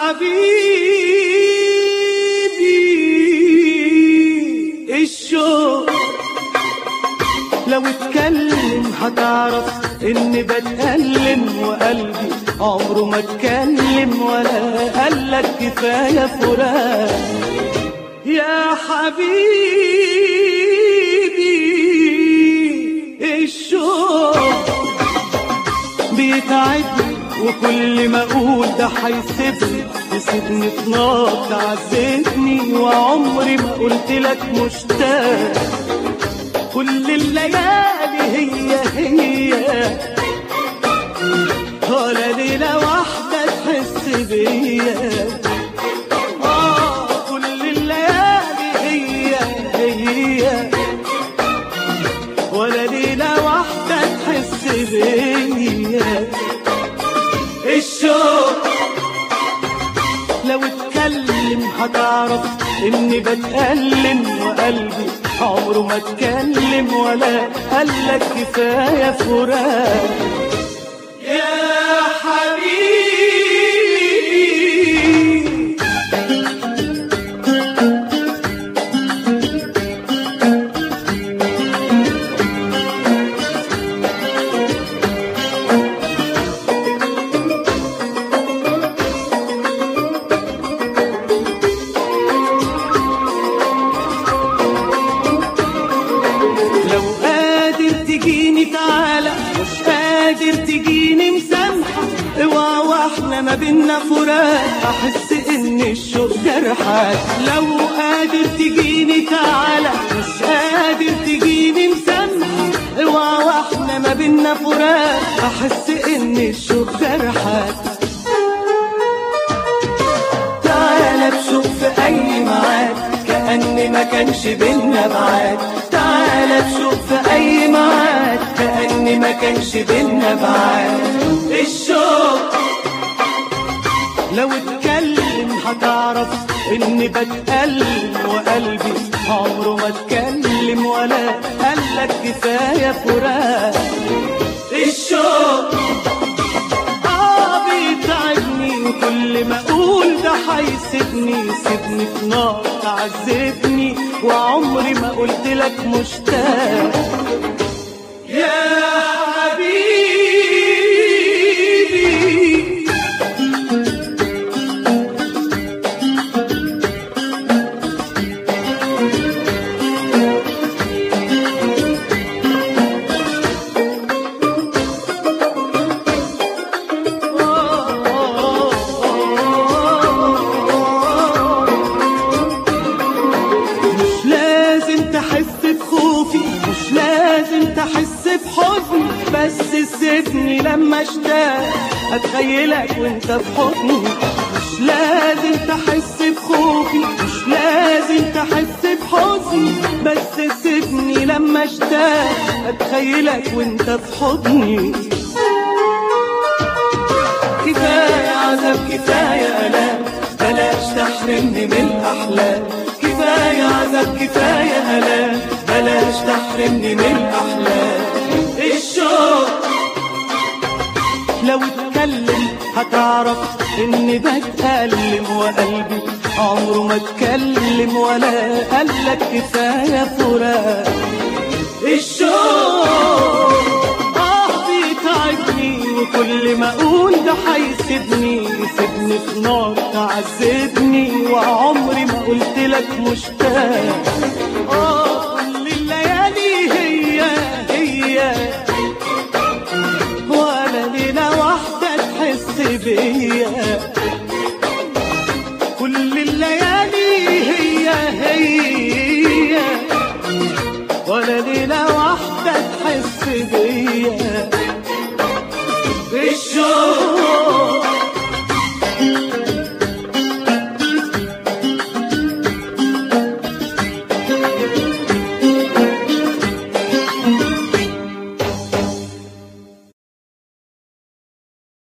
حبيبي الشوق لو اتكلم هتعرف اني بتألم وقلبي عمره ما اتكلم ولا قالك كفاية فراق يا حبيبي الشوق بيتعبني وكل ما اقول ده هيسيبني يسيبني في نار تعذبني وعمري ما قلت لك مشتاق كل الليالي هي هي ولا ليلة واحدة تحس بيا آه كل الليالي هي هي ولا ليلة واحدة تحس بيا الشوق لو اتكلم هتعرف اني بتألم وقلبي عمره ما اتكلم ولا قالك كفاية فراق يا حبيبي لو قادر تجيني تعالى مش قادر تجيني مسامحة اوعى واحنا ما بينا فراق احس ان الشوق جرحك لو قادر تجيني تعالى مش قادر تجيني مسامحة اوعى واحنا ما بينا فراق احس ان الشوق جرحك تعالى بشوق في اي ميعاد كأن ما كانش بينا بعاد تعالى بشوق في اي ميعاد كأن ما كانش بينا بعاد الشوق لو اتكلم هتعرف اني بتألم وقلبي عمره ما اتكلم ولا قالك كفاية فراق الشوق آه بيتعبني وكل ما اقول ده هيسيبني يسيبني في نار تعذبني وعمري ما قلت لك مشتاق يا حبيبي مش لازم تحس بخوفي مش لازم تحس بحزني بس سيبني لما اشتاق اتخيلك وانت في حضني مش لازم تحس بخوفي مش لازم تحس بحزني بس سيبني لما اشتاق اتخيلك وانت في حضني كفاية عذاب كفاية ألام بلاش تحرمني من الأحلام كفاية عذاب كفاية ألام بلاش تحرمني من الأحلام الشوق لو اتكلم هتعرف اني بتألم وقلبي عمره ما اتكلم ولا قالك كفاية فراق الشوق اه بيتعبني وكل ما اقول ده هيسيبني يسيبني في نار تعذبني وعمري ما قلت لك مشتاق اه